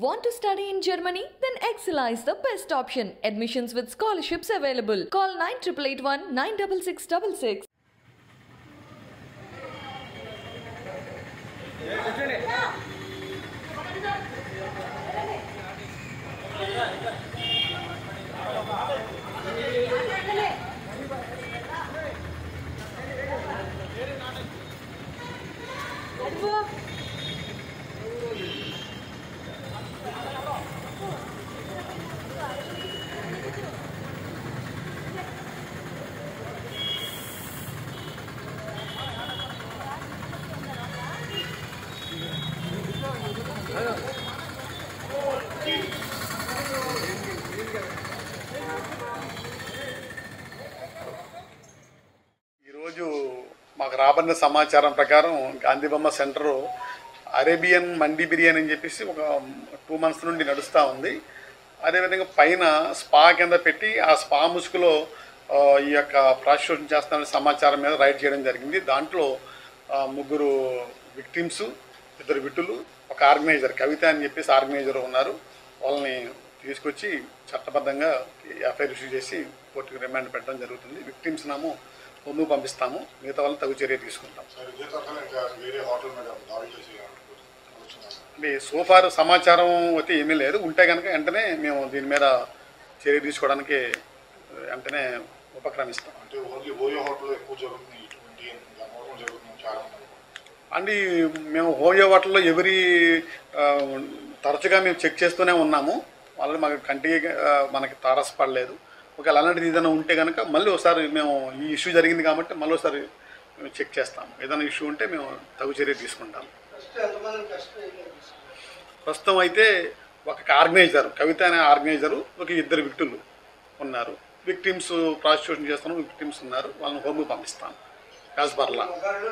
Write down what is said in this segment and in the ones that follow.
Want to study in Germany? Then Excella is the best option. Admissions with scholarships available. Call 9881 96666. ఈరోజు మాకు రాబడిన సమాచారం ప్రకారం Gandhibomma centre Arabian mandi biryani అని చెప్పేసి ఒక టూ మంత్స్ నుండి నడుస్తూ ఉంది అదేవిధంగా పైన స్పా కింద పెట్టి ఆ స్పా ముసుగులో ఆ, ఈ యొక్క ప్రాసిక్యూషన్ చేస్తామనే సమాచారం మీద రైడ్ చేయడం జరిగింది దాంట్లో ఆ, ముగ్గురు విక్టిమ్స్ ఇద్దరు విట్టులు ఒక ఆర్గనైజర్ కవిత అని చెప్పేసి ఆర్గనైజర్ ఉన్నారు వాళ్ళని తీసుకొచ్చి చట్టబద్ధంగా ఎఫ్ఐఆర్ ఇష్యూ చేసి కోర్టుకు రిమాండ్ పెట్టడం జరుగుతుంది విక్టిమ్స్ నాము హోము పంపిస్తాము మిగతా వాళ్ళని తగు చర్య తీసుకుంటాం సార్ ఇదే తరఫున ఇంకా వేరే హోటల్ మీద దాడి చేసి ఆలోచన అంటే సోఫార్ సమాచారం అయితే ఏమీ లేదు ఉంటే కనుక వెంటనే మేము దీని మీద చర్య తీసుకోవడానికి వెంటనే ఉపక్రమిస్తాం అంటే ఓన్లీ ఓయో హోటల్లో ఎక్కువ జరుగుతుంది ఇటువంటి గన్నవరం జరుగుతుంది చాలా మంది అండి మేము హోయో వాటర్లో ఎవరి ఆ, తరచుగా మేము చెక్ చేస్తూనే ఉన్నాము వాళ్ళని మాకు కంటికి ఆ, మనకి తారసపడలేదు ఒకవేళ అలాంటిది ఏదైనా ఉంటే కనుక మళ్ళీ ఒకసారి మేము ఈ ఇష్యూ జరిగింది కాబట్టి మళ్ళీ ఒకసారి మేము చెక్ చేస్తాము ఏదైనా ఇష్యూ ఉంటే మేము తగు చర్య తీసుకుంటాము ప్రస్తుతం అయితే ఒక ఆర్గనైజర్ కవిత అనే ఆర్గనైజరు ఒక ఇద్దరు విక్టులు ఉన్నారు విక్టిమ్స్ ప్రాసిక్యూషన్ చేస్తాము విక్టిమ్స్ ఉన్నారు వాళ్ళని హోమ్కి పంపిస్తాను యాజ్ పర్లా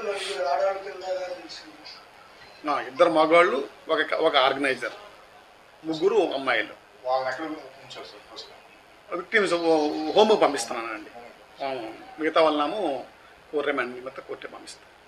ఆ, ఇద్దరు మగవాళ్ళు ఒక ఒక ఆర్గనైజర్ ముగ్గురు అమ్మాయిలు వాళ్ళని ఎక్కడ ఉంచారు సార్ ఫస్ట్ విక్టిమ్స్ హోమ్కి పంపిస్తున్నానండి ఆ, మిగతా వాళ్ళనేమో కోర్టు రిమాండ్ నిమిత్తం కోర్టే పంపిస్తాను